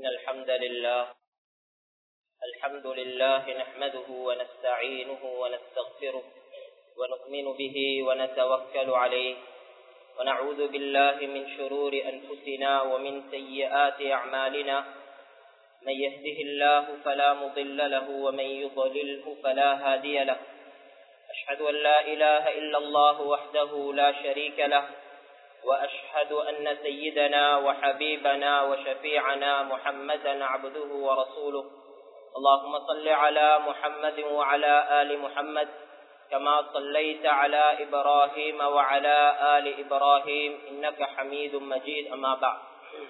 الحمد لله الحمد لله نحمده ونستعينه ونستغفره ونؤمن به ونتوكل عليه ونعوذ بالله من شرور أنفسنا ومن سيئات أعمالنا من يهده الله فلا مضل له ومن يضلله فلا هادي له أشهد أن لا إله إلا الله وحده لا شريك له وأشهد أن سيدنا وحبيبنا وشفيعنا محمدا عبده ورسوله اللهم صل على محمد وعلى آل محمد كما صليت على إبراهيم وعلى آل إبراهيم إنك حميد مجيد أما بعد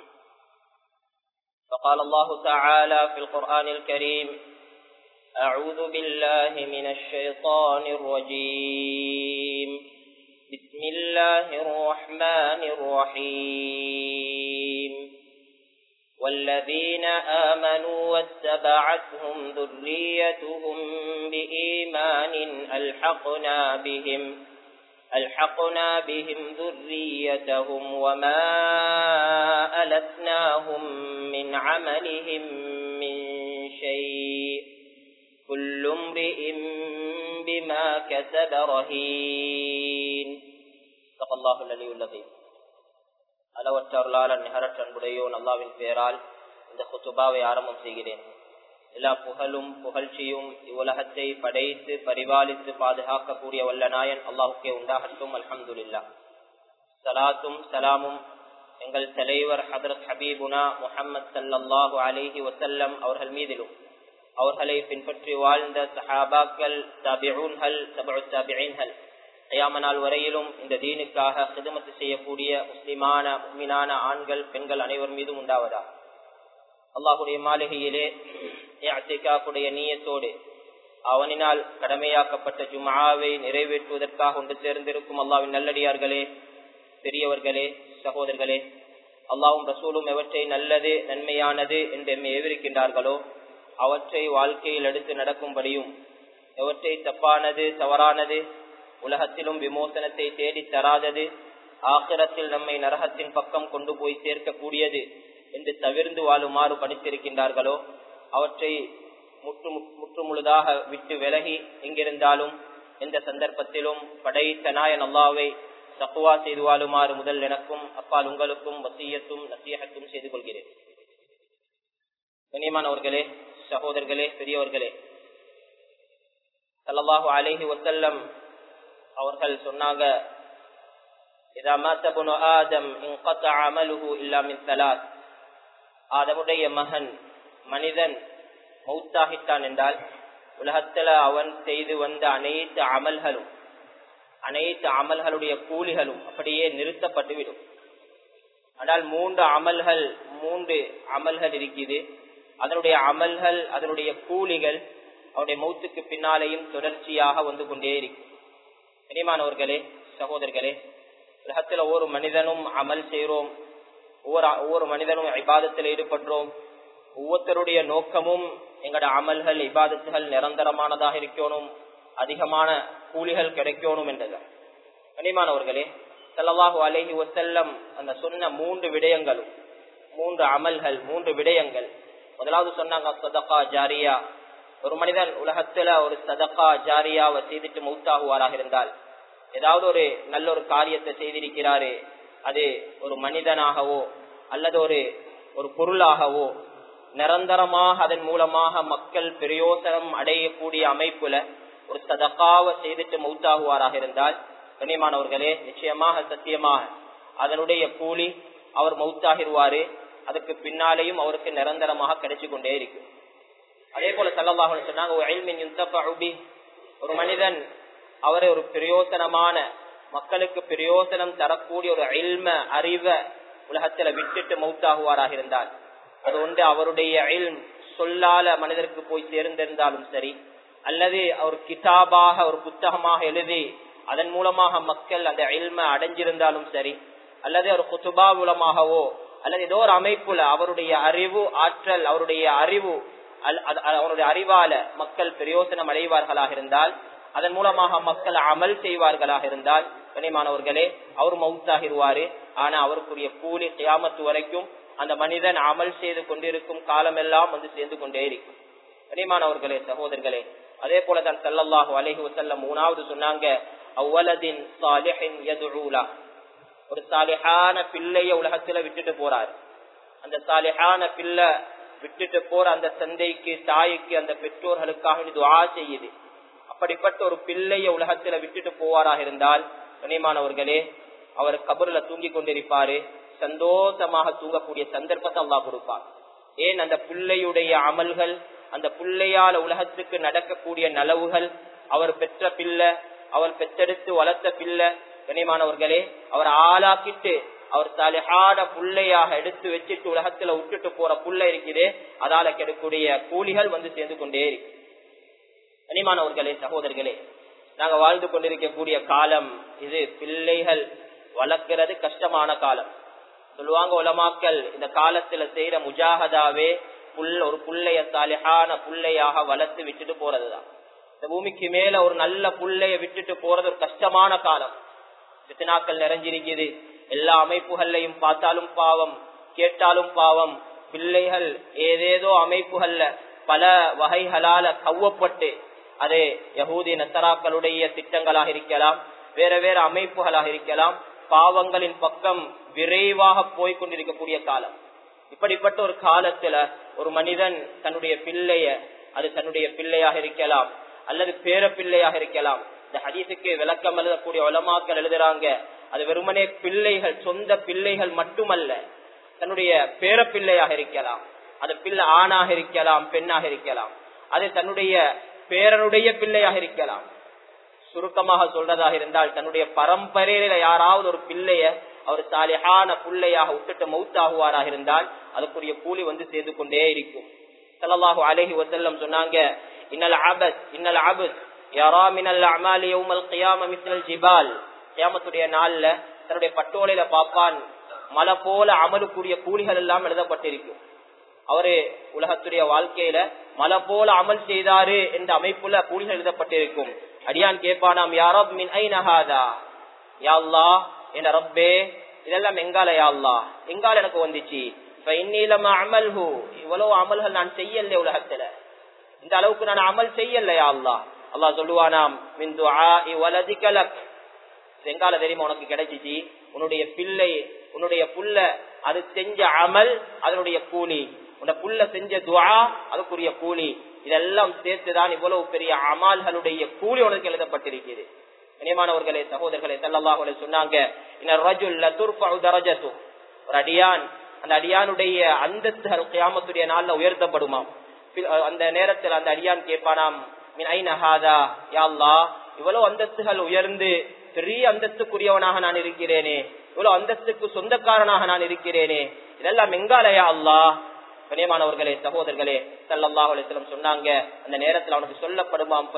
فقال الله تعالى في القرآن الكريم أعوذ بالله من الشيطان الرجيم بسم الله الرحمن الرحيم والذين آمنوا واتبعتهم ذريتهم بإيمان ألحقنا بهم ألحقنا بهم ذريتهم وما ألتناهم من عملهم من شيء كل امرئ بما كسب رهين صدق الله العلي العظيم அளவற்ற அருளாளர் நிகரற்ற அன்புடையோன் அல்லாவின் பெயரால் இந்த குத்துபாவை ஆரம்பம் செய்கிறேன் எல்லா புகழும் புகழ்ச்சியும் இவ்வுலகத்தை படைத்து பரிபாலித்து பாதுகாக்கக்கூடிய வல்ல நாயன் அல்லாஹுக்கே உண்டாகட்டும் அல்ஹம்துல்லா சலாத்தும் சலாமும் எங்கள் தலைவர் ஹதரத் ஹபீபுனா முஹம்மது சல்லாஹூ அலிஹி வசல்லம் அவர்கள் மீதிலும் அவர்களை பின்பற்றி வாழ்ந்த சஹாபாக்கள் தபிஊன்கள் தபு தபிஐன்கள் கையாம வரையிலும் இந்த தீனுக்காக சிதுமத்து செய்யக்கூடிய முஸ்லிமான முக்மினான ஆண்கள் பெண்கள் அனைவர் மீதும் உண்டாவதா அல்லாஹுடைய மாளிகையிலே அத்திகாக்குடைய நீயத்தோடு அவனினால் கடமையாக்கப்பட்ட ஜுமாவை நிறைவேற்றுவதற்காக ஒன்று சேர்ந்திருக்கும் அல்லாவின் நல்லடியார்களே பெரியவர்களே சகோதரர்களே அல்லாவும் ரசூலும் எவற்றை நல்லது நன்மையானது என்று எம்மை ஏவிருக்கின்றார்களோ அவற்றை வாழ்க்கையில் எடுத்து நடக்கும்படியும் எவற்றை தப்பானது தவறானது உலகத்திலும் விமோசனத்தை தேடி தராதது ஆக்கிரத்தில் நம்மை நரகத்தின் பக்கம் கொண்டு போய் சேர்க்கக்கூடியது என்று தவிர்ந்து வாழுமாறு படித்திருக்கின்றார்களோ அவற்றை முற்று முற்றுமுழுதாக விட்டு விலகி எங்கிருந்தாலும் எந்த சந்தர்ப்பத்திலும் படைத்த நாயன் அல்லாவை தக்குவா செய்து வாழுமாறு முதல் எனக்கும் அப்பால் உங்களுக்கும் வசியத்தும் நசியகத்தும் செய்து கொள்கிறேன் கண்ணியமானவர்களே சகோதரர்களே பெரியவர்களே சல்லாஹூ அலேஹி வசல்லம் அவர்கள் சொன்னாங்க ஆதமுடைய மகன் மனிதன் மௌத்தாகிட்டான் என்றால் உலகத்துல அவன் செய்து வந்த அனைத்து அமல்களும் அனைத்து அமல்களுடைய கூலிகளும் அப்படியே நிறுத்தப்பட்டுவிடும் ஆனால் மூன்று அமல்கள் மூன்று அமல்கள் இருக்குது அதனுடைய அமல்கள் அதனுடைய கூலிகள் அவருடைய மௌத்துக்கு பின்னாலேயும் தொடர்ச்சியாக வந்து கொண்டே இருக்கும் கனிமானவர்களே சகோதரர்களே உலகத்துல ஒவ்வொரு மனிதனும் அமல் செய்கிறோம் ஒவ்வொரு ஒவ்வொரு மனிதனும் இபாதத்தில் ஈடுபடுறோம் ஒவ்வொருத்தருடைய நோக்கமும் எங்களோட அமல்கள் இபாதத்துகள் நிரந்தரமானதாக இருக்கணும் அதிகமான கூலிகள் கிடைக்கணும் என்றது கனிமானவர்களே செல்லவாகு அலஹி வசல்லம் அந்த சொன்ன மூன்று விடயங்களும் மூன்று அமல்கள் மூன்று விடயங்கள் முதலாவது சொன்னாங்க சதகா ஜாரியா ஒரு மனிதன் உலகத்துல ஒரு சதக்கா ஜாரியாவை செய்துட்டு மௌத்தாகுவாராக இருந்தால் ஏதாவது ஒரு நல்ல ஒரு காரியத்தை செய்திருக்கிறாரு அது ஒரு மனிதனாகவோ அல்லது ஒரு ஒரு பொருளாகவோ நிரந்தரமாக அதன் மூலமாக மக்கள் பிரயோசனம் அடையக்கூடிய அமைப்புல ஒரு சதக்காவை செய்துட்டு மௌத்தாகுவாராக இருந்தால் கண்ணியமானவர்களே நிச்சயமாக சத்தியமாக அதனுடைய கூலி அவர் மௌத்தாகிருவாரு அதுக்கு பின்னாலேயும் அவருக்கு நிரந்தரமாக கிடைச்சு கொண்டே இருக்கும் அதே போல சல்லாஹ் சொன்னாங்க ஒரு மனிதன் அவரை ஒரு பிரயோசனமான மக்களுக்கு பிரயோசனம் தரக்கூடிய ஒரு இல்ம அறிவ உலகத்துல விட்டுட்டு மௌத்தாகுவாராக இருந்தால் அது ஒன்று அவருடைய இல்ம் சொல்லால மனிதருக்கு போய் சேர்ந்திருந்தாலும் சரி அல்லது அவர் கிதாபாக ஒரு புத்தகமாக எழுதி அதன் மூலமாக மக்கள் அந்த இல்ம அடைஞ்சிருந்தாலும் சரி அல்லது ஒரு குத்துபா மூலமாகவோ அல்லது ஏதோ ஒரு அமைப்புல அவருடைய அறிவு ஆற்றல் அவருடைய அறிவு அவருடைய அறிவால மக்கள் பிரயோசனம் அடைவார்களாக இருந்தால் அதன் மூலமாக மக்கள் அமல் செய்வார்களாக இருந்தால் கனிமானவர்களே அவர் மவுத்தாகிருவாரு ஆனா அவருக்குரிய கூலி கியாமத்து வரைக்கும் அந்த மனிதன் அமல் செய்து கொண்டிருக்கும் காலமெல்லாம் வந்து சேர்ந்து கொண்டே இருக்கும் கனிமானவர்களே சகோதரர்களே அதே போல தான் சல்லல்லாஹு அலைஹி வஸல்லம் மூணாவது சொன்னாங்க அவ்வலதின் சாலிஹின் யதுஊலா ஒரு சாலிஹான பிள்ளைய உலகத்துல விட்டுட்டு போறாரு அந்த சாலிஹான பிள்ளை விட்டுட்டு போற அந்த தந்தைக்கு தாய்க்கு அந்த பெற்றோர்களுக்காக துவா செய்யுது அப்படிப்பட்ட ஒரு பிள்ளைய உலகத்துல விட்டுட்டு போவாராக இருந்தால் கனிமானவர்களே அவர் கபருல தூங்கி கொண்டிருப்பாரு சந்தோஷமாக தூங்கக்கூடிய சந்தர்ப்பத்தை அல்லா கொடுப்பார் ஏன் அந்த பிள்ளையுடைய அமல்கள் அந்த பிள்ளையால உலகத்துக்கு நடக்கக்கூடிய நலவுகள் அவர் பெற்ற பிள்ளை அவர் பெற்றெடுத்து வளர்த்த பிள்ளை கனிமானவர்களே அவர் ஆளாக்கிட்டு அவர் சாலிஹான புள்ளையாக எடுத்து வச்சுட்டு உலகத்துல விட்டுட்டு போற புள்ள இருக்குதே அதால கிடைக்கூடிய கூலிகள் வந்து சேர்ந்து கொண்டே இருக்கு கனிமானவர்களே சகோதரர்களே நாங்க வாழ்ந்து கொண்டிருக்கக்கூடிய காலம் இது பிள்ளைகள் வளர்க்கிறது கஷ்டமான காலம் சொல்லுவாங்க உலமாக்கல் இந்த காலத்துல செய்யற முஜாகதாவே புல் ஒரு புள்ளைய சாலிஹான புள்ளையாக வளர்த்து விட்டுட்டு போறதுதான் இந்த பூமிக்கு மேல ஒரு நல்ல புள்ளைய விட்டுட்டு போறது ஒரு கஷ்டமான காலம் பித்தனாக்கள் நிறைஞ்சிருக்குது எல்லா அமைப்புகள்லையும் பார்த்தாலும் பாவம் கேட்டாலும் பாவம் பிள்ளைகள் ஏதேதோ அமைப்புகள்ல பல வகைகளால கவ்வப்பட்டு அது யகூதி நசராக்களுடைய திட்டங்களாக இருக்கலாம் வேற வேற அமைப்புகளாக இருக்கலாம் பாவங்களின் பக்கம் விரைவாக போய்கொண்டிருக்கக்கூடிய காலம் இப்படிப்பட்ட ஒரு காலத்துல ஒரு மனிதன் தன்னுடைய பிள்ளைய அது தன்னுடைய பிள்ளையாக இருக்கலாம் அல்லது பேர பிள்ளையாக இருக்கலாம் இந்த ஹதீஸுக்கு விளக்கம் எழுதக்கூடிய உலமாக்கள் எழுதுறாங்க அது வெறுமனே பிள்ளைகள் சொந்த பிள்ளைகள் மட்டுமல்ல தன்னுடைய பேர பிள்ளையாக இருக்கலாம் அது பிள்ளை ஆணாக இருக்கலாம் பெண்ணாக இருக்கலாம் அது தன்னுடைய பேரனுடைய பிள்ளையாக இருக்கலாம் சுருக்கமாக சொல்றதாக இருந்தால் தன்னுடைய பரம்பரையில யாராவது ஒரு பிள்ளைய அவர் சாலிஹான பிள்ளையாக விட்டுட்டு மௌத்தாகுவாராக இருந்தால் அதுக்குரிய கூலி வந்து சேர்ந்து கொண்டே இருக்கும் சல்லாஹூ அலஹி வசல்லம் சொன்னாங்க இன்னல் ஆபத் இன்னல் ஆபத் யாரா மினல் அமாலி யௌமல் கியாம மிஸ்னல் ஜிபால் கியாமத்துடைய நாள்ல தன்னுடைய பட்டோலையில பாப்பான் மலை போல அமலுக்குரிய கூலிகள் எல்லாம் எழுதப்பட்டிருக்கும் அவரு உலகத்துடைய வாழ்க்கையில மலை போல அமல் செய்தாரு என்ற அமைப்புல கூலிகள் எழுதப்பட்டிருக்கும் அடியான் கேட்பானாம் யாரப் மின் ஐநகாதா யாழ்லா என் ரப்பே இதெல்லாம் எங்கால யாழ்லா எங்கால எனக்கு வந்துச்சு அமல்ஹு இவ்வளவு அமல்கள் நான் செய்யல உலகத்துல இந்த அளவுக்கு நான் அமல் செய்யலையா அல்லா அல்லா சொல்லுவானாம் மின் வலதிகலக் எங்கால தெரியுமா உனக்கு கிடைச்சிச்சு உன்னுடைய பிள்ளை உன்னுடைய புல்ல அது செஞ்ச அமல் அதனுடைய கூலி உன்ன புல்ல செஞ்ச துவா அதுக்குரிய கூலி இதெல்லாம் சேர்த்துதான் இவ்வளவு பெரிய அமால்களுடைய கூலி உனக்கு எழுதப்பட்டிருக்கிறது இனியமானவர்களே சகோதரர்களே சல்லாஹ் சொன்னாங்க ஒரு அடியான் அந்த அடியானுடைய அந்தஸ்துகள் கியாமத்துடைய நாள்ல உயர்த்தப்படுமாம் அந்த நேரத்தில் அந்த அடியான் கேட்பானாம் இவ்வளவு அந்தஸ்துகள் உயர்ந்து பெரிய அந்தஸ்துக்குரியவனாக நான் இருக்கிறேனே இவ்வளவு அந்தஸ்துக்கு சொந்தக்காரனாக நான் இருக்கிறேனே இதெல்லாம் எங்காலயா அல்லா கனியமானவர்களே சகோதரர்களே சல்லாஹ் அலிஸ்லம் சொன்னாங்க அந்த நேரத்தில் அவனுக்கு சொல்லப்படுமாம்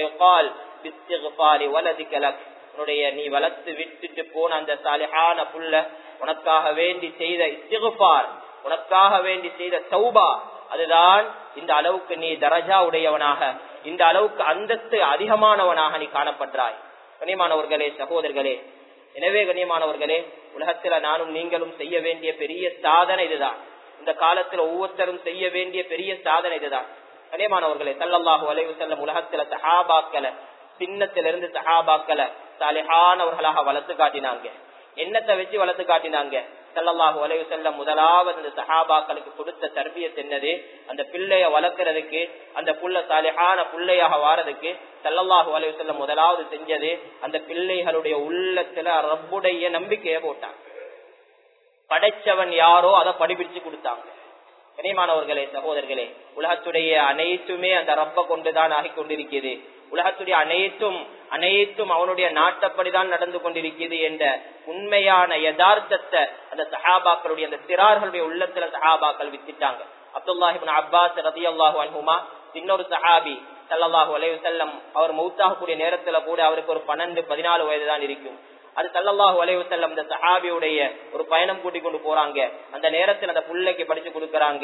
உன்னுடைய நீ வளர்த்து விட்டுட்டு போன அந்த சாலிஹான புல்ல உனக்காக வேண்டி செய்த இஸ்திகுபார் உனக்காக வேண்டி செய்த சௌபா அதுதான் இந்த அளவுக்கு நீ தரஜா உடையவனாக இந்த அளவுக்கு அந்தஸ்து அதிகமானவனாக நீ காணப்படுறாய் கனியமானவர்களே சகோதரர்களே எனவே கண்ணியமானவர்களே உலகத்துல நானும் நீங்களும் செய்ய வேண்டிய பெரிய சாதனை இதுதான் இந்த காலத்துல ஒவ்வொருத்தரும் செய்ய வேண்டிய பெரிய சாதனை இதுதான் கண்ணியமானவர்களே சல்லல்லாஹு அலைவு செல்லம் உலகத்துல சஹாபாக்களை சின்னத்திலிருந்து சஹாபாக்களை சாலிஹானவர்களாக வளர்த்து காட்டினாங்க எண்ணத்தை வச்சு வளர்த்து காட்டினாங்க சல்லல்லாஹு அலைவு செல்லம் முதலாவது இந்த சஹாபாக்களுக்கு கொடுத்த தர்பியத் என்னது அந்த பிள்ளைய வளர்க்கறதுக்கு அந்த புள்ள சாலிஹான புள்ளையாக வாரதுக்கு சல்லல்லாஹு அலைவு செல்லம் முதலாவது செஞ்சது அந்த பிள்ளைகளுடைய உள்ளத்துல ரப்புடைய நம்பிக்கையை போட்டாங்க படைச்சவன் யாரோ அதை படிப்பிச்சு கொடுத்தாங்க கனிமானவர்களே சகோதரர்களே உலகத்துடைய அனைத்துமே அந்த ரப்ப கொண்டுதான் ஆகி கொண்டிருக்கிறது உலகத்துடைய அனைத்தும் அனைத்தும் அவனுடைய நாட்டப்படிதான் நடந்து கொண்டிருக்கிறது என்ற உண்மையான யதார்த்தத்தை அந்த சஹாபாக்களுடைய அந்த சிறார்களுடைய உள்ளத்துல சஹாபாக்கள் வித்திட்டாங்க அப்துல்லாஹிபின் அப்பாஸ் ரதி அல்லாஹு அன்ஹுமா இன்னொரு சஹாபி சல்லாஹூ அலைவு செல்லம் அவர் மௌத்தாகக்கூடிய நேரத்துல கூட அவருக்கு ஒரு பன்னெண்டு பதினாலு வயது தான் இருக்கும் அது சல்லல்லாஹு அலைவு செல்லம் இந்த சஹாபியுடைய ஒரு பயணம் கூட்டி கொண்டு போறாங்க அந்த நேரத்தில் அந்த புள்ளைக்கு படிச்சு கொடுக்கறாங்க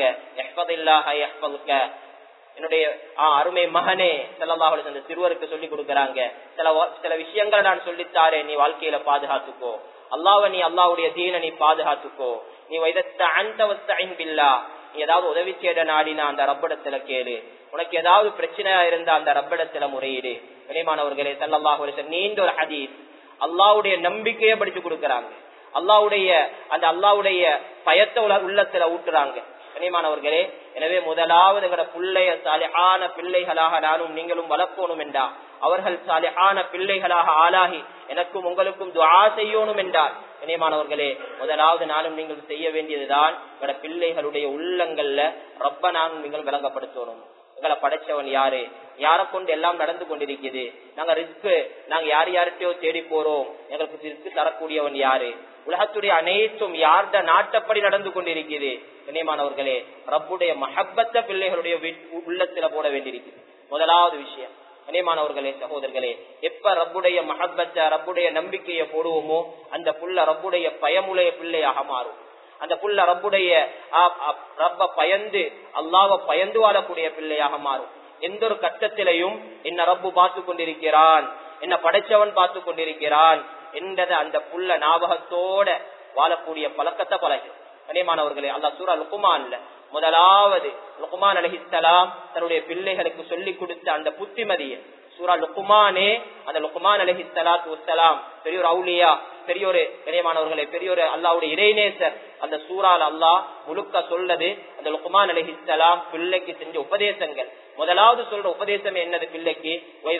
என்னுடைய அருமை மகனே செல்லல்லாஹு அந்த சிறுவருக்கு சொல்லி கொடுக்கறாங்க சில சில விஷயங்களை நான் சொல்லித்தாரே நீ வாழ்க்கையில பாதுகாத்துக்கோ அல்லாவ நீ அல்லாவுடைய தீன நீ பாதுகாத்துக்கோ நீ வைதத்த அந்த பில்லா நீ ஏதாவது உதவி செய்த நாடினா அந்த ரப்பிடத்துல கேளு உனக்கு ஏதாவது பிரச்சனையா இருந்தா அந்த ரப்பிடத்துல முறையீடு கனிமானவர்களே சல்லாஹு நீண்ட ஒரு ஹதீஸ் அல்லாவுடைய நம்பிக்கையை படிச்சு கொடுக்கறாங்க அல்லாவுடைய அந்த அல்லாவுடைய பயத்தை உள்ளத்துல ஊட்டுறாங்க கனிமானவர்களே எனவே முதலாவது எங்கட பிள்ளைய சாலிஹான பிள்ளைகளாக நானும் நீங்களும் வளர்க்கணும் என்றா அவர்கள் சாலிஹான பிள்ளைகளாக ஆளாகி எனக்கும் உங்களுக்கும் துவா செய்யணும் என்றால் இணையமானவர்களே முதலாவது நாளும் நீங்கள் செய்ய வேண்டியதுதான் எங்கட பிள்ளைகளுடைய உள்ளங்கள்ல ரொம்ப நானும் நீங்கள் விளங்கப்படுத்தணும் எங்களை படைச்சவன் யாரு யாரை கொண்டு எல்லாம் நடந்து கொண்டிருக்குது நாங்க ரிஸ்க் நாங்க யார் யார்கிட்டயோ தேடி போறோம் எங்களுக்கு ரிஸ்க் தரக்கூடியவன் யாரு உலகத்துடைய அனைத்தும் யார்ட நாட்டப்படி நடந்து கொண்டிருக்குது கண்ணியமானவர்களே ரப்புடைய மஹப்பத்த பிள்ளைகளுடைய உள்ளத்துல போட வேண்டியிருக்குது முதலாவது விஷயம் கண்ணியமானவர்களே சகோதரர்களே எப்ப ரப்புடைய மஹப்பத்த ரப்புடைய நம்பிக்கையை போடுவோமோ அந்த புள்ள ரப்புடைய பயமுடைய பிள்ளையாக மாறும் அந்த புள்ள ரப்புடைய ரப்ப பயந்து அல்லாவ பயந்து வாழக்கூடிய பிள்ளையாக மாறும் எந்த ஒரு கட்டத்திலையும் என்ன ரப்பு பார்த்து கொண்டிருக்கிறான் என்ன படைச்சவன் பார்த்து கொண்டிருக்கிறான் என்றத அந்த புள்ள ஞாபகத்தோட வாழக்கூடிய பழக்கத்தை பழகு கனியமானவர்களே அல்லா சூரா லுக்குமான்ல முதலாவது லுக்குமான் அலஹிஸ்லாம் தன்னுடைய பிள்ளைகளுக்கு சொல்லிக் கொடுத்த அந்த புத்திமதியை சூரா லுக்குமானே அந்த லுக்குமான் அலஹி சலாத்து வலாம் பெரியோர் அவுலியா பெரியோரு கனியமானவர்களே பெரியோரு அல்லாவுடைய இறைநேசர் அந்த சூறால் அல்லாஹ் முழுக்க சொல்றது அந்த லுக்குமான் அலஹி சலாம் பிள்ளைக்கு செஞ்ச உபதேசங்கள் முதலாவது சொல்ற உபதேசம் என்னது பிள்ளைக்கு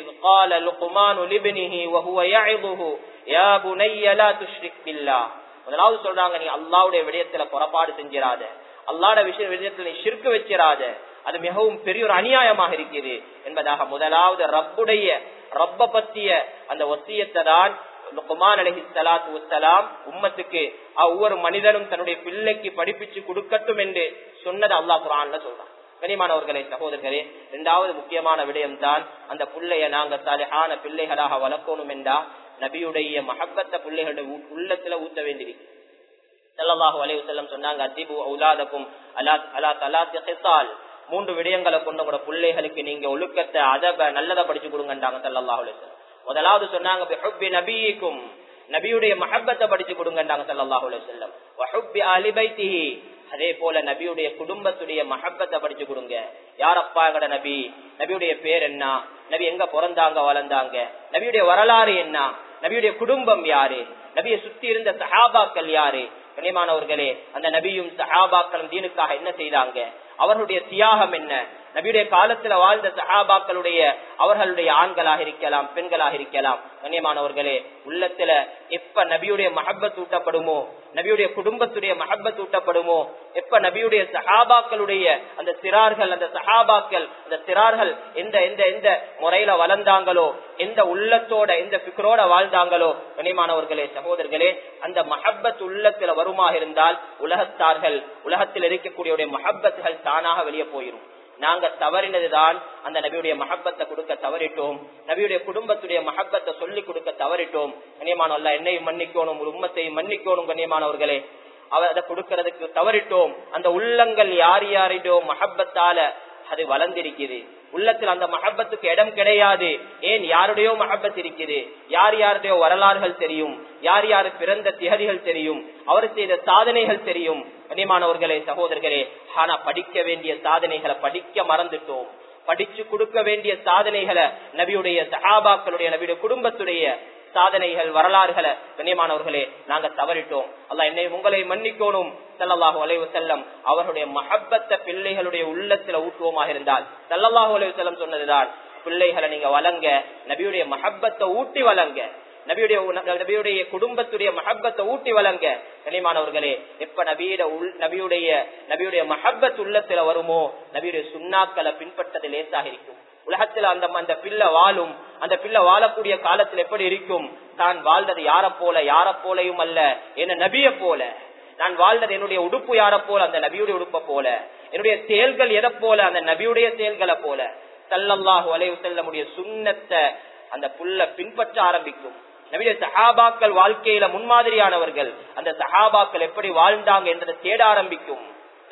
முதலாவது சொல்றாங்க நீ அல்லாவுடைய விடயத்துல புறப்பாடு செஞ்சிடாத அல்லாட விஷய விடயத்துல நீ ஷிர்கு வச்சிடாத அது மிகவும் பெரிய ஒரு அநியாயமாக இருக்குது என்பதாக முதலாவது ரப்புடைய ரப்ப பத்திய அந்த ஒசியத்தை தான் குமான் அலஹி சலாத்து வலாம் உம்மத்துக்கு ஒவ்வொரு மனிதனும் தன்னுடைய பிள்ளைக்கு படிப்பிச்சு கொடுக்கட்டும் என்று சொன்னது அல்லா குரான்ல சொல்றான் கனிமானவர்களே சகோதரர்களே இரண்டாவது முக்கியமான விடயம் தான் அந்த பிள்ளைய நாங்க சாலிஹான பிள்ளைகளாக வளர்க்கணும் என்றா நபியுடைய மஹப்பத்த பிள்ளைகளுடைய உள்ளத்துல ஊத்த வேண்டியிருக்கு சல்லாஹு அலைவு செல்லம் சொன்னாங்க அதிபு அவுலாதக்கும் அலா அலா தலாத்தி ஹிசால் மூன்று விடயங்களை கொண்டு உங்களோட பிள்ளைகளுக்கு நீங்க ஒழுக்கத்தை அதப நல்லதை படிச்சு கொடுங்கன்றாங்க சல்லாஹு அலைவு செல்லம் முதலாவது சொன்னாங்க நபிக்கும் நபியுடைய மஹப்பத்தை படிச்சு கொடுங்கன்றாங்க சல்லாஹு அலைவு செல்லம் அலிபைத்திஹி அதே போல நபியுடைய குடும்பத்துடைய மஹப்பத்தை படிச்சு கொடுங்க யாரப்பா எங்கட நபி நபியுடைய பேர் என்ன நபி எங்க பிறந்தாங்க வளர்ந்தாங்க நபியுடைய வரலாறு என்ன நபியுடைய குடும்பம் யாரு நபியை சுத்தி இருந்த சஹாபாக்கள் யாரு கனிமானவர்களே அந்த நபியும் சஹாபாக்களும் தீனுக்காக என்ன செய்தாங்க அவர்களுடைய தியாகம் என்ன நபியுடைய காலத்துல வாழ்ந்த சஹாபாக்களுடைய அவர்களுடைய ஆண்களாக இருக்கலாம் பெண்களாக இருக்கலாம் கண்ணியமானவர்களே உள்ளத்துல எப்ப நபியுடைய மஹப்பத் ஊட்டப்படுமோ நபியுடைய குடும்பத்துடைய மஹப்பத் ஊட்டப்படுமோ எப்ப நபியுடைய சஹாபாக்களுடைய அந்த சிறார்கள் அந்த சஹாபாக்கள் அந்த சிறார்கள் எந்த எந்த எந்த முறையில வளர்ந்தாங்களோ எந்த உள்ளத்தோட எந்த பிக்கரோட வாழ்ந்தாங்களோ கனிமானவர்களே சகோதரர்களே அந்த மஹப்பத் உள்ளத்துல வருமாக இருந்தால் உலகத்தார்கள் உலகத்தில் இருக்கக்கூடிய மஹப்பத்துகள் தானாக வெளியே போயிரும் நாங்க தவறினதுதான் அந்த நபியுடைய மஹப்பத்தை கொடுக்க தவறிட்டோம் நபியுடைய குடும்பத்துடைய மஹப்பத்தை சொல்லி கொடுக்க தவறிட்டோம் கண்ணியமானவல்ல என்னையும் மன்னிக்கணும் ஒரு உம்மத்தையும் மன்னிக்கணும் கண்ணியமானவர்களே அவர் அதை கொடுக்கறதுக்கு தவறிட்டோம் அந்த உள்ளங்கள் யார் யாரிடோ மஹப்பத்தால அது வளர்ந்திருக்குது உள்ளத்தில் அந்த மஹப்பத்துக்கு இடம் கிடையாது ஏன் யாருடையோ மஹப்பத் இருக்குது யார் யாருடையோ வரலாறுகள் தெரியும் யார் யாரு பிறந்த திகதிகள் தெரியும் அவர் செய்த சாதனைகள் தெரியும் கனிமானவர்களே சகோதரர்களே ஆனா படிக்க வேண்டிய சாதனைகளை படிக்க மறந்துட்டோம் படிச்சு கொடுக்க வேண்டிய சாதனைகளை நபியுடைய சஹாபாக்களுடைய நபியுடைய குடும்பத்துடைய சாதனைகள் வரலாறுகளை கண்ணியமானவர்களே நாங்க தவறிட்டோம் அல்ல என்னை உங்களை மன்னிக்கணும் சல்லல்லாஹு அலைவு செல்லம் அவர்களுடைய மஹப்பத்த பிள்ளைகளுடைய உள்ளத்துல ஊட்டுவோமாக இருந்தால் சல்லல்லாஹு அலைவு செல்லம் சொன்னதுதான் பிள்ளைகளை நீங்க வழங்க நபியுடைய மஹப்பத்தை ஊட்டி வழங்க நபியுடைய நபியுடைய குடும்பத்துடைய மஹப்பத்தை ஊட்டி வழங்க கனிமானவர்களே எப்ப நபியுடைய நபியுடைய நபியுடைய மஹப்பத் உள்ளத்துல வருமோ நபியுடைய சுண்ணாக்களை பின்பற்றது லேசாக இருக்கும் உலகத்துல அந்த அந்த பிள்ளை வாழும் அந்த பிள்ளை வாழக்கூடிய காலத்துல எப்படி இருக்கும் தான் வாழ்ந்தது யார போல யார போலையும் அல்ல என்ன நபிய போல நான் வாழ்ந்தது என்னுடைய உடுப்பு யார போல அந்த நபியுடைய உடுப்ப போல என்னுடைய செயல்கள் எதை போல அந்த நபியுடைய செயல்களை போல சல்லல்லாஹு அலைவு செல்லமுடைய சுண்ணத்தை அந்த புல்ல பின்பற்ற ஆரம்பிக்கும் நபிய சஹாபாக்கள் வாழ்க்கையில முன்மாதிரியானவர்கள் அந்த சஹாபாக்கள் எப்படி வாழ்ந்தாங்க என்றதை தேட ஆரம்பிக்கும்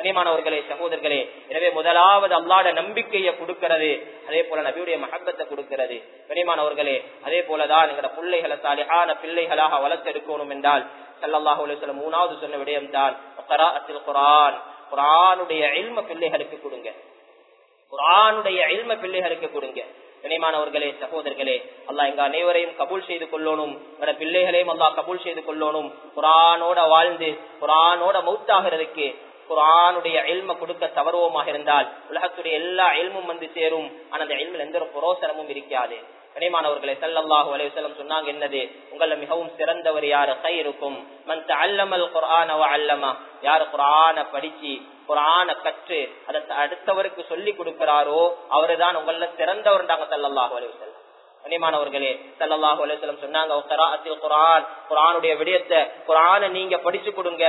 கனிமானவர்களே சகோதரர்களே எனவே முதலாவது அல்லாட நம்பிக்கையை கொடுக்கிறது அதே போல நபியுடைய மகப்பத்தை கொடுக்கிறது கனிமானவர்களே அதே போலதான் எங்களோட பிள்ளைகளை சாலிஹான பிள்ளைகளாக வளர்த்தெடுக்கணும் என்றால் சல்லல்லாஹு அலைஹி வஸல்லம் மூணாவது சொன்ன விடயம் தான் கராஅத்தில் குர்ஆன் குர்ஆனுடைய இல்ம பிள்ளைகளுக்கு கொடுங்க குர்ஆனுடைய இல்ம பிள்ளைகளுக்கு கொடுங்க கனிமானவர்களே சகோதரர்களே அல்லாஹ் எங்க அனைவரையும் கபூல் செய்து கொள்ளணும் எங்களோட பிள்ளைகளையும் அல்லாஹ் கபூல் செய்து கொள்ளணும் குரானோட வாழ்ந்து குரானோட மௌத்தாகிறதுக்கு குரானுடைய எல்ம கொடுக்க தவறுவோமாக இருந்தால் உலகத்துடைய எல்லா எல்மும் வந்து சேரும் ஆனா அந்த எல்மில் எந்த ஒரு புரோசனமும் இருக்காது கனிமானவர்களை சல்லல்லாஹு அலைவசல்லம் சொன்னாங்க என்னது உங்கள மிகவும் சிறந்தவர் யாரு கை இருக்கும் மன் அல்லமல் குரான அல்லமா யாரு குரான படிச்சு குரான கற்று அதை அடுத்தவருக்கு சொல்லி கொடுக்கிறாரோ அவருதான் உங்கள சிறந்தவர் சல்லல்லாஹு அலைவசல்லம் கனிமானவர்களே சல்லல்லாஹு அலைவசல்லம் சொன்னாங்க குரான் குரானுடைய விடயத்தை குரான நீங்க படிச்சு கொடுங்க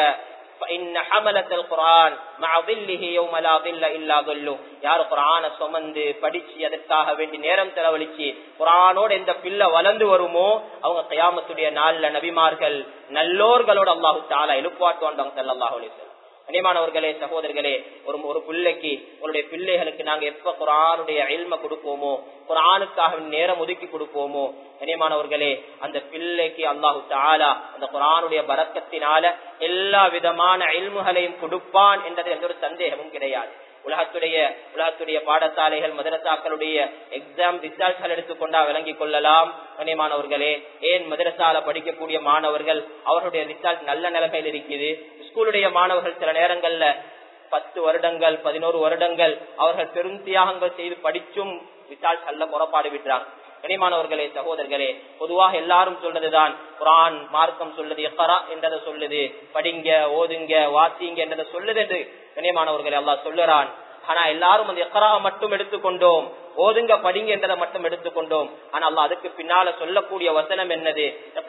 யாரு குரான சுமந்து படிச்சு அதற்காக வேண்டி நேரம் செலவழிச்சு குரானோட எந்த பிள்ளை வளர்ந்து வருமோ அவங்க கயாமத்துடைய நாள்ல நபிமார்கள் நல்லோர்களோட அல்லாஹு தாலா எழுப்பாட்டுவாண்டாங்க சல்லாஹு அலிஸ்லாம் கனிமானவர்களே சகோதரர்களே ஒரு ஒரு பிள்ளைக்கு உங்களுடைய பிள்ளைகளுக்கு நாங்க எப்ப குரானுடைய அயல்ம கொடுப்போமோ குரானுக்காக நேரம் ஒதுக்கி கொடுப்போமோ கனிமானவர்களே அந்த பிள்ளைக்கு அல்லாஹு தாலா அந்த குரானுடைய பறக்கத்தினால எல்லா விதமான அயல்முகளையும் கொடுப்பான் என்றது எந்த ஒரு சந்தேகமும் கிடையாது உலகத்துடைய உலகத்துடைய பாடசாலைகள் மதரசாக்களுடைய எக்ஸாம் ரிசல்ட்கள் எடுத்துக்கொண்டா விளங்கிக் கொள்ளலாம் கனிமானவர்களே ஏன் மதரசால படிக்கக்கூடிய மாணவர்கள் அவர்களுடைய ரிசல்ட் நல்ல நிலைமையில் இருக்குது ஸ்கூலுடைய மாணவர்கள் சில நேரங்கள்ல பத்து வருடங்கள் பதினோரு வருடங்கள் அவர்கள் பெரும் தியாகங்கள் செய்து படிச்சும் ரிசல்ட் நல்ல புறப்பாடு விடுறாங்க கனிமானவர்களே சகோதரர்களே பொதுவாக எல்லாரும் சொல்றதுதான் குரான் மார்க்கம் சொல்லுது எக்கரா என்றதை சொல்லுது படிங்க ஓதுங்க வாசிங்க என்றதை சொல்லுது என்று கனிமானவர்களே அல்லாஹ் சொல்லுறான் ஆனா எல்லாரும் அந்த எக்கரா மட்டும் எடுத்துக்கொண்டோம் ஓதுங்க படிங்க என்றதை மட்டும் எடுத்துக்கொண்டோம் ஆனா அல்லா அதுக்கு பின்னால சொல்லக்கூடிய வசனம் என்னது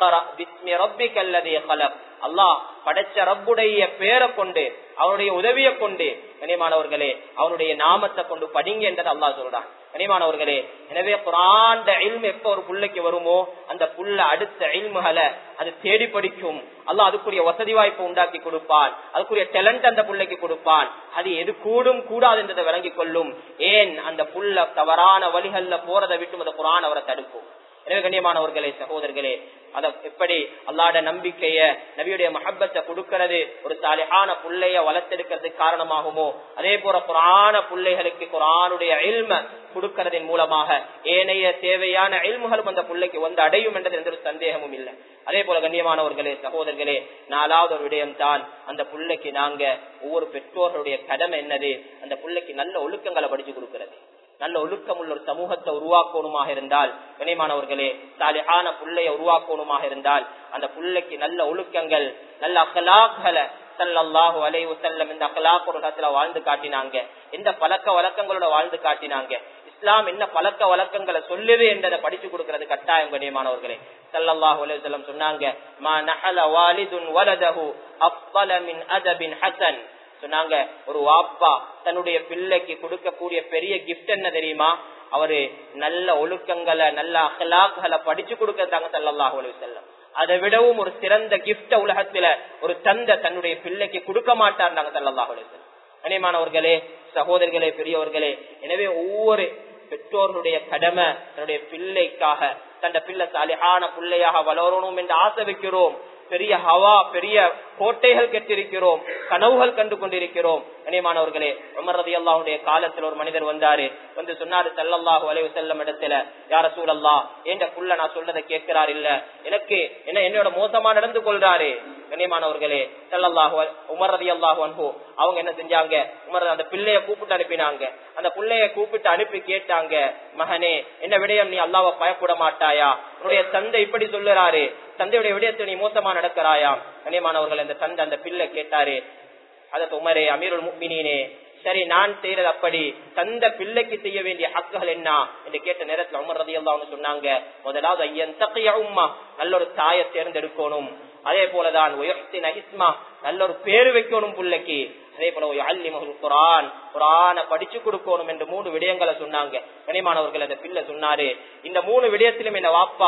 அல்லாஹ் படைச்ச ரப்புடைய பேரை கொண்டு அவனுடைய உதவியை கொண்டு கனிமானவர்களே அவனுடைய நாமத்தை கொண்டு படிங்க என்றதை அல்லாஹ் சொல்றான் கனிமானவர்களே எனவே குரான் இல்மு எப்ப ஒரு புள்ளைக்கு வருமோ அந்த புள்ள அடுத்த இல்முகளை அது தேடி படிக்கும் அல்லாஹ் அதுக்குரிய வசதி வாய்ப்பு உண்டாக்கி கொடுப்பான் அதுக்குரிய டேலண்ட் அந்த புள்ளைக்கு கொடுப்பான் அது எது கூடும் கூடாது என்றதை விளங்கிக் கொள்ளும் ஏன் அந்த புள்ள தவறான வழிகள்ல போறதை விட்டு அந்த குரான் அவரை தடுக்கும் எனவே கண்ணியமானவர்களே சகோதரர்களே அத எப்படி அல்லாட நம்பிக்கைய நபியுடைய மஹப்பத்தை கொடுக்கிறது ஒரு சாலிஹான புள்ளைய வளர்த்தெடுக்கிறதுக்கு காரணமாகுமோ அதே போல குரான புள்ளைகளுக்கு குரானுடைய இல்ம கொடுக்கறதன் மூலமாக ஏனைய தேவையான இல்முகளும் அந்த பிள்ளைக்கு வந்து அடையும் என்றது எந்த ஒரு சந்தேகமும் இல்லை அதே போல கண்ணியமானவர்களே சகோதரர்களே நாலாவது ஒரு விடயம் தான் அந்த பிள்ளைக்கு நாங்க ஒவ்வொரு பெற்றோர்களுடைய கடமை என்னது அந்த பிள்ளைக்கு நல்ல ஒழுக்கங்களை படிச்சு கொடுக்கிறது நல்ல ஒழுக்கம் உள்ள ஒரு சமூகத்தை உருவாக்கணுமாக இருந்தால் கனிமானவர்களே சாலிஹான புள்ளைய உருவாக்கணுமாக இருந்தால் அந்த புள்ளைக்கு நல்ல ஒழுக்கங்கள் நல்ல அகலாக்களை சல்லாஹு அலைவு செல்லம் இந்த அகலாக் ஒரு இடத்துல வாழ்ந்து காட்டினாங்க எந்த பழக்க வழக்கங்களோட வாழ்ந்து காட்டினாங்க இஸ்லாம் என்ன பழக்க வழக்கங்களை சொல்லுது என்றதை படிச்சு கொடுக்கறது கட்டாயம் கண்ணியமானவர்களே சல்லல்லாஹு அலைஹி வஸல்லம் சொன்னாங்க மா நஹல வாலிதுன் வலதஹு அஃபல மின் அதபின் ஹசன் சொன்னாங்க ஒரு வாப்பா தன்னுடைய பிள்ளைக்கு கொடுக்கக்கூடிய பெரிய கிஃப்ட் என்ன தெரியுமா அவரு நல்ல ஒழுக்கங்களை நல்ல அகலாக்களை படிச்சு கொடுக்கறதாங்க சல்லல்லாஹு அலைஹி வஸல்லம் அதை விடவும் ஒரு சிறந்த கிஃப்ட உலகத்துல ஒரு தந்தை தன்னுடைய பிள்ளைக்கு கொடுக்க மாட்டார் சல்லல்லாஹு அலைஹி வஸல்லம் கனிமானவர்களே சகோதரர்களே பெரியவர்களே எனவே ஒவ்வொரு பெற்றோர்களுடைய கடமை தன்னுடைய பிள்ளைக்காக தந்த பிள்ளை சாலிஹான பிள்ளையாக வளரணும் என்று ஆசை வைக்கிறோம் பெரிய ஹவா பெரிய கோட்டைகள் கெட்டிருக்கிறோம் கனவுகள் கண்டு கொண்டிருக்கிறோம் கனியமானவர்களே உமர் ரதி அல்லாவுடைய காலத்தில் ஒரு மனிதர் வந்தாரு வந்து சொன்னாரு சல்லல்லாஹு அலைவு செல்லம் இடத்துல யார சூழல்லா என்ற புள்ள நான் சொல்றதை கேட்கிறார் இல்ல எனக்கு என்ன என்னோட மோசமா நடந்து கொள்றாரு கண்ணியமானவர்களே சல்லல்லாஹு உமர் ரதி அல்லாஹு அன்பு அவங்க என்ன செஞ்சாங்க உமர் அந்த பிள்ளைய கூப்பிட்டு அனுப்பினாங்க அந்த பிள்ளைய கூப்பிட்டு அனுப்பி கேட்டாங்க மகனே என்ன விடயம் நீ அல்லாவ பயப்பட மாட்டாயா உன்னுடைய தந்தை இப்படி சொல்லுறாரு தந்தையுடைய விடயத்தை நீ மோசமா நடக்கிறாயாம் கண்ணியமானவர்கள் அந்த தந்தை அந்த பிள்ளை கேட்டாரு அதற்கு உமரே அமீருல் முக்மினே சரி நான் செய்யறது அப்படி தந்த பிள்ளைக்கு செய்ய வேண்டிய ஹக்குகள் என்ன என்று கேட்ட நேரத்தில் உமர் ரதி அல்லான்னு சொன்னாங்க முதலாவது ஐயன் தக்கைய உம்மா நல்ல ஒரு தாயை தேர்ந்தெடுக்கணும் அதே போலதான் இஸ்மா நல்ல ஒரு பேரு வைக்கணும் பிள்ளைக்கு அதே போல அல்லிமகுல் குரான் குரான படிச்சு கொடுக்கணும் என்று மூணு விடயங்களை சொன்னாங்க கனிமானவர்கள் அந்த பிள்ளை சொன்னாரு இந்த மூணு விடயத்திலும் என்ன வாப்பா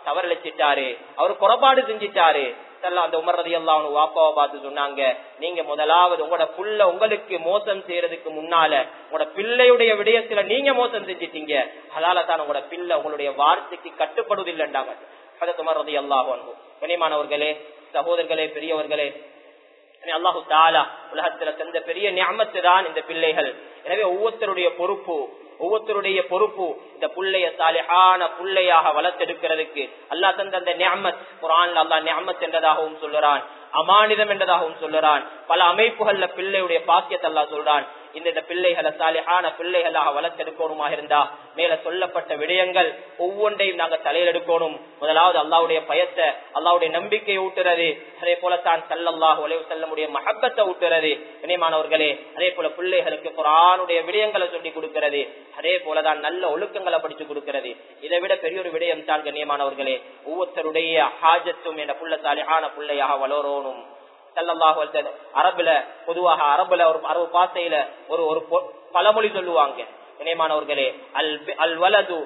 தவறளிச்சிட்டாரு அவர் குறைபாடு செஞ்சிட்டாரு அந்த உமர் ரதி எல்லாம் வாப்பாவை பார்த்து சொன்னாங்க நீங்க முதலாவது உங்களோட புள்ள உங்களுக்கு மோசம் செய்யறதுக்கு முன்னால உங்களோட பிள்ளையுடைய விடயத்துல நீங்க மோசம் செஞ்சிட்டீங்க அதால தான் உங்களோட பிள்ளை உங்களுடைய வார்த்தைக்கு கட்டுப்படுவதில்லைண்டாங்க அதற்கு உமர் ரதி அல்லாஹ் கனிமானவர்களே சகோதரர்களே பெரியவர்களே அல்லாஹு தாலா உலகத்துல தந்த பெரிய ஞாபத்து தான் இந்த பிள்ளைகள் எனவே ஒவ்வொருத்தருடைய பொறுப்பு ஒவ்வொருத்தருடைய பொறுப்பு இந்த புள்ளைய சாலிஹான புள்ளையாக வளர்த்தெடுக்கிறதுக்கு அல்லா தந்த அந்த ஞாமத் குரான் அல்லா ஞாமத் என்றதாகவும் சொல்லுறான் அமானிதம் என்றதாகவும் சொல்லுறான் பல அமைப்புகள்ல பிள்ளையுடைய பாக்கியத்தை அல்லா சொல்றான் இந்த இந்த பிள்ளைகளை சாலிஹான பிள்ளைகளாக வளர்த்தெடுக்கணுமா இருந்தா மேல சொல்லப்பட்ட விடயங்கள் ஒவ்வொன்றையும் நாங்க தலையில் எடுக்கணும் முதலாவது அல்லாவுடைய பயத்தை அல்லாவுடைய நம்பிக்கையை ஊட்டுறது அதே போலத்தான் சல்லல்லாஹு உலக செல்லமுடைய மகப்பத்தை ஊட்டுறது இணைமானவர்களே அதே போல பிள்ளைகளுக்கு குரானுடைய விடயங்களை சொல்லி கொடுக்கிறது அதே போலதான் நல்ல ஒழுக்கங்களை படிச்சு கொடுக்கிறது இதை விட பெரிய ஒரு விடயம் தான் கண்ணியமானவர்களே ஒவ்வொருத்தருடைய ஹாஜத்தும் என்ற புள்ள சாலிஹான பிள்ளையாக வளரணும் சல்லல்லாஹு அரபுல பொதுவாக அரபுல ஒரு அரபு பாசையில ஒரு ஒரு பழமொழி சொல்லுவாங்க இணையமானவர்களே அல் அல் வலது